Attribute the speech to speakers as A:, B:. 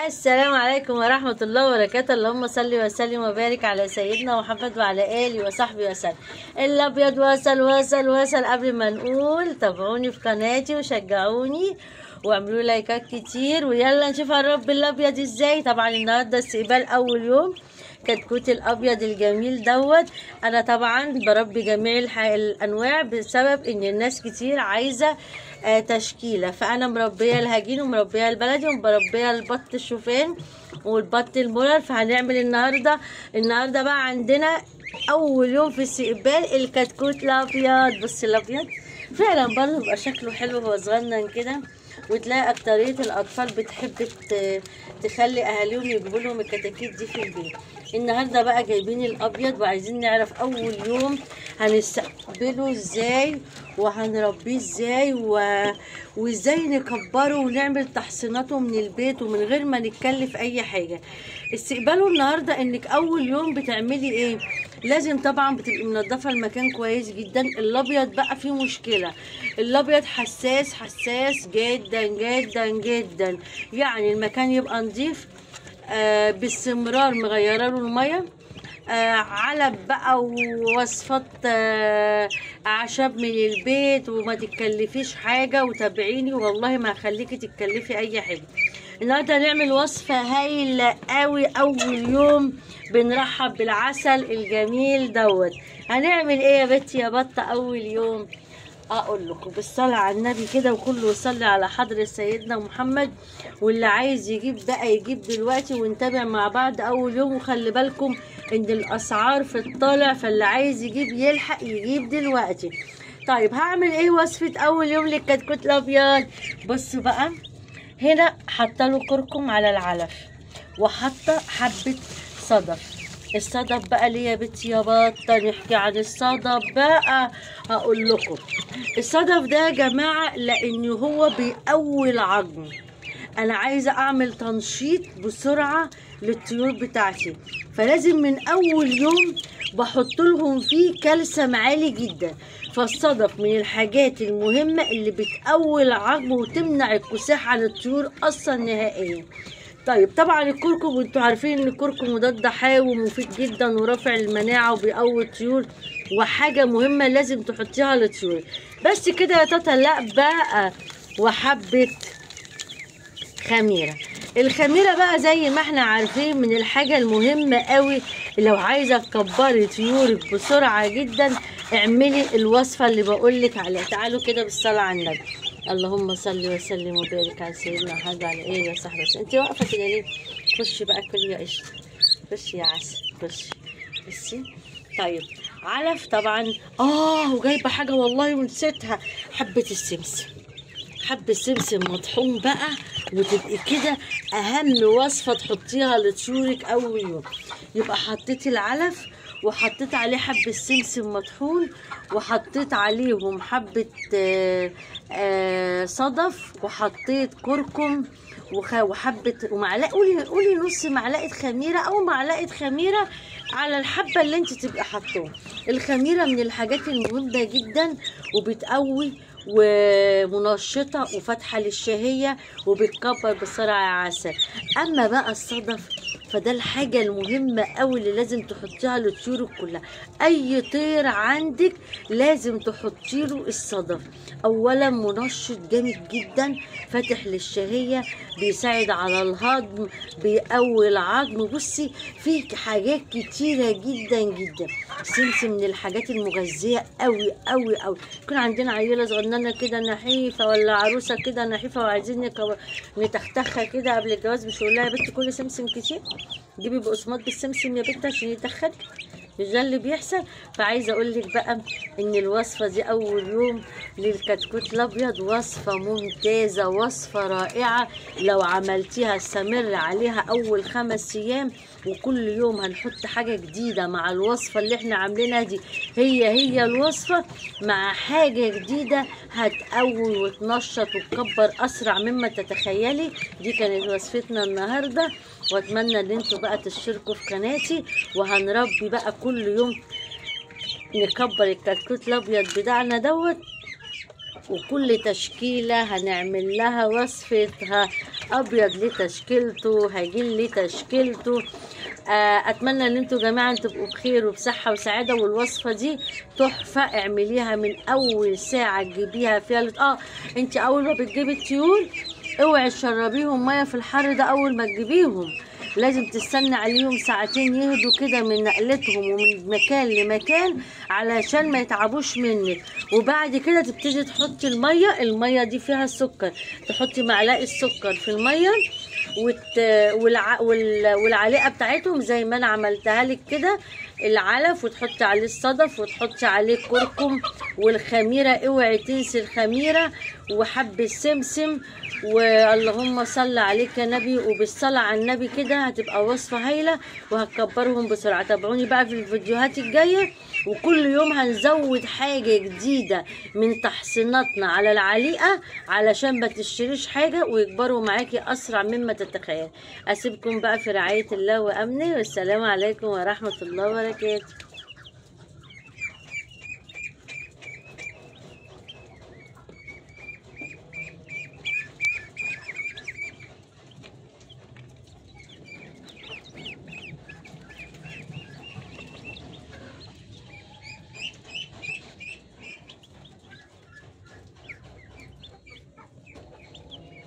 A: السلام عليكم ورحمة الله وبركاته اللهم صل وسلم وبارك على سيدنا محمد وعلى آله وصحبه وسلم الأبيض وصل وصل وصل قبل ما نقول تابعوني في قناتي وشجعوني واعملوا لايكات كتير ويلا نشوف الرب الأبيض ازاي طبعا النهاردة استقبال أول يوم كتكوت الابيض الجميل دوت انا طبعا بربي جميع الح... الانواع بسبب ان الناس كتير عايزه آه تشكيله فانا مربيه الهجين ومربيه البلدي ومربيه البط الشوفان والبط المولر فهنعمل النهارده النهارده بقى عندنا اول يوم في استقبال الكتكوت الابيض بص الابيض فعلا برضه بيبقى شكله حلو هو صغنن كده وتلاقي أكترية الأطفال بتحب ت- تخلي أهاليهم يجيبوا لهم الكتاكيت دي في البيت النهارده بقى جايبين الأبيض وعايزين نعرف أول يوم هنستقبله ازاي وهنربيه ازاي و... وازاي نكبره ونعمل تحصيناته من البيت ومن غير ما نتكلف أي حاجة استقباله النهارده انك أول يوم بتعملي ايه لازم طبعا بتبقي منضفه المكان كويس جدا الابيض بقى فيه مشكله الابيض حساس حساس جدا جدا جدا يعني المكان يبقى نظيف آه باستمرار مغيره له الميه آه علب بقى ووصفات آه اعشاب من البيت وما تتكلفيش حاجه وتابعيني والله ما هخليكي تتكلفي اي حاجه النهارده هنعمل وصفه هايله قوي اول يوم بنرحب بالعسل الجميل دوت هنعمل ايه يا بنتي يا بطه اول يوم اقول لكم بالصلاه على النبي كده وكله يصلي على حضره سيدنا محمد واللي عايز يجيب بقى يجيب دلوقتي ونتابع مع بعض اول يوم وخلي بالكم ان الاسعار في الطالع فاللي عايز يجيب يلحق يجيب دلوقتي طيب هعمل ايه وصفه اول يوم للكتكوت الابيض بصوا بقى هنا حاطه له كركم على العلف وحاطه حبه صدف الصدف بقى ليه يا بنتي يا بطه نحكي عن الصدف بقى هقول لكم الصدف ده يا جماعه لان هو بيقوي العظم انا عايزه اعمل تنشيط بسرعه للطيور بتاعتي فلازم من اول يوم بحط لهم فيه كالسيوم عالي جدا فالصدف من الحاجات المهمه اللي بتقوي العظم وتمنع الكساح عن الطيور اصلا نهائيا طيب طبعا الكركم انتوا عارفين ان الكركم مضاد حيوي ومفيد جدا ورافع المناعه وبيقوي الطيور وحاجه مهمه لازم تحطيها للطيور بس كده يا تاتا لا بقى وحبه خميره الخميره بقى زي ما احنا عارفين من الحاجه المهمه قوي لو عايزه تكبري طيورك بسرعه جدا اعملي الوصفه اللي بقولك عليها تعالوا كده بالصلاه على النبي اللهم صل وسلم وبارك على سيدنا محمد وعلى اله وصحبه وسلم انت واقفه كده ليه خشي بقى كلي يا قشطه خشي يا عسل خشي بصي طيب علف طبعا اه وجايبه حاجه والله ونسيتها حبه السمسم حبة سمسم مطحون بقى وتبقي كده أهم وصفة تحطيها لطيورك أول يوم يبقى حطيتي العلف وحطيت عليه حبة سمسم مطحون وحطيت عليهم حبة آه، آه، صدف وحطيت كركم وخ- وحبة ومعلقة قولي قولي نص معلقة خميرة أو معلقة خميرة على الحبة اللي انت تبقي حاطاها الخميرة من الحاجات المهمة جدا وبتقوي ومنشطة وفاتحة للشهية وبتكبر بسرعة يا عسل أما بقى الصدف فده الحاجة المهمة أوي اللي لازم تحطيها لطيورك كلها أي طير عندك لازم تحطي له الصدف أولا منشط جامد جدا فاتح للشهية بيساعد على الهضم بيقوي العظم بصي فيه حاجات كتيرة جدا جدا سمسم من الحاجات المغذية أوي أوي أوي يكون عندنا عيلة صغننة كده نحيفة ولا عروسة كده نحيفة وعايزين نكو- نتختخها كده قبل الجواز مش نقول لها يا بنتي كل سمسم كتير جيبي بقسماط بالسمسم يا بنتي عشان يدخلك مش ده اللي بيحصل فعايزه اقول لك بقى ان الوصفه دي اول يوم للكتكوت الابيض وصفه ممتازه وصفه رائعه لو عملتيها استمر عليها اول خمس ايام وكل يوم هنحط حاجه جديده مع الوصفه اللي احنا عاملينها دي هي هي الوصفه مع حاجه جديده هتقوي وتنشط وتكبر اسرع مما تتخيلي دي كانت وصفتنا النهارده واتمنى ان انتوا بقى تشتركوا في قناتي وهنربي بقى كل يوم نكبر الكتكوت الابيض بتاعنا دوت وكل تشكيلة هنعمل لها وصفتها أبيض ليه تشكيلته هجين ليه تشكيلته آه، أتمنى إن انتوا جميعا تبقوا بخير وبصحة وسعادة والوصفة دي تحفة اعمليها من أول ساعة تجيبيها فيها لت- اه انت أول ما بتجيبي الطيور اوعي تشربيهم مية في الحر ده أول ما تجيبيهم لازم تستنى عليهم ساعتين يهدوا كده من نقلتهم ومن مكان لمكان علشان ما يتعبوش منك وبعد كده تبتدي تحطي الميه الميه دي فيها السكر تحطي معلقه سكر في الميه وت... والع... وال... والعليقه بتاعتهم زي ما انا عملتها لك كده العلف وتحطي عليه الصدف وتحطي عليه كركم والخميره اوعي تنسي الخميره وحب السمسم واللهم صل عليك يا نبي وبالصلاة على النبي كده هتبقى وصفة هايلة وهتكبرهم بسرعة تابعوني بقى في الفيديوهات الجاية وكل يوم هنزود حاجة جديدة من تحصيناتنا على العليقة علشان ما تشتريش حاجة ويكبروا معاكي أسرع مما تتخيل أسيبكم بقى في رعاية الله وأمنه والسلام عليكم ورحمة الله وبركاته